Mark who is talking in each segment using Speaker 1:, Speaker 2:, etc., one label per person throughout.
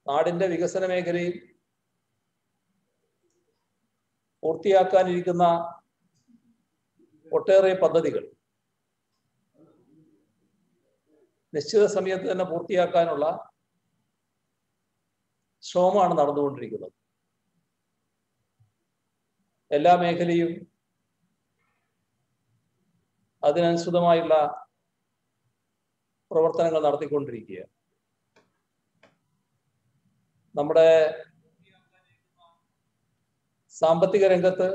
Speaker 1: നാടിന്റെ വികസന മേഖലയിൽ പൂർത്തിയാക്കാനിരിക്കുന്ന ഒട്ടേറെ പദ്ധതികൾ നിശ്ചിത സമയത്ത് തന്നെ പൂർത്തിയാക്കാനുള്ള ശ്രമമാണ് നടന്നുകൊണ്ടിരിക്കുന്നത് എല്ലാ മേഖലയും അതിനനുസൃതമായുള്ള പ്രവർത്തനങ്ങൾ നടത്തിക്കൊണ്ടിരിക്കുക നമ്മുടെ സാമ്പത്തിക രംഗത്ത്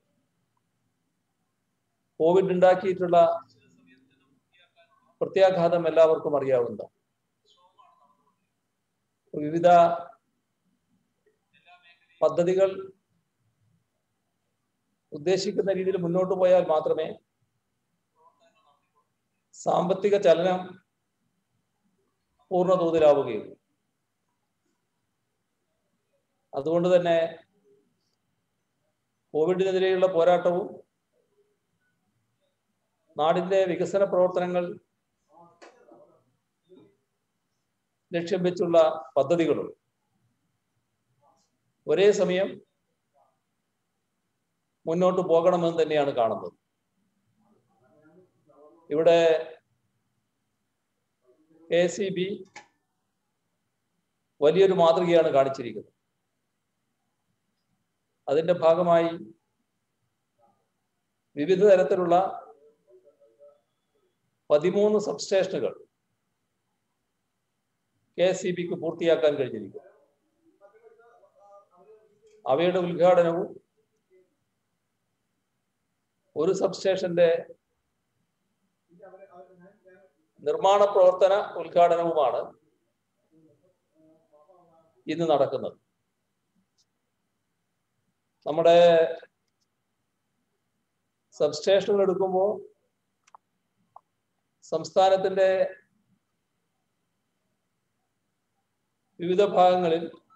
Speaker 1: കോവിഡ് ഉണ്ടാക്കിയിട്ടുള്ള പ്രത്യാഘാതം എല്ലാവർക്കും അറിയാവുന്നതാണ് വിവിധ പദ്ധതികൾ ഉദ്ദേശിക്കുന്ന രീതിയിൽ മുന്നോട്ട് പോയാൽ മാത്രമേ സാമ്പത്തിക ചലനം പൂർണ്ണ തോതിലാവുകയുള്ളൂ അതുകൊണ്ട് തന്നെ കോവിഡിനെതിരെയുള്ള പോരാട്ടവും നാടിന്റെ വികസന പ്രവർത്തനങ്ങൾ ലക്ഷ്യം വെച്ചുള്ള പദ്ധതികളും ഒരേ സമയം മുന്നോട്ട് പോകണമെന്ന് തന്നെയാണ് കാണുന്നത് ഇവിടെ കെ സി ബി വലിയൊരു മാതൃകയാണ് കാണിച്ചിരിക്കുന്നത് അതിന്റെ ഭാഗമായി വിവിധ തരത്തിലുള്ള പതിമൂന്ന് സബ്സ്റ്റേഷനുകൾ കെ എസ് സി ബിക്ക് പൂർത്തിയാക്കാൻ കഴിഞ്ഞിരിക്കുന്നു അവയുടെ ഉദ്ഘാടനവും ഒരു സബ്സ്റ്റേഷന്റെ നിർമ്മാണ പ്രവർത്തന ഉദ്ഘാടനവുമാണ് ഇന്ന് നടക്കുന്നത് നമ്മുടെ സബ്സ്റ്റേഷനുകൾ എടുക്കുമ്പോൾ സംസ്ഥാനത്തിന്റെ വിവിധ ഭാഗങ്ങളിൽ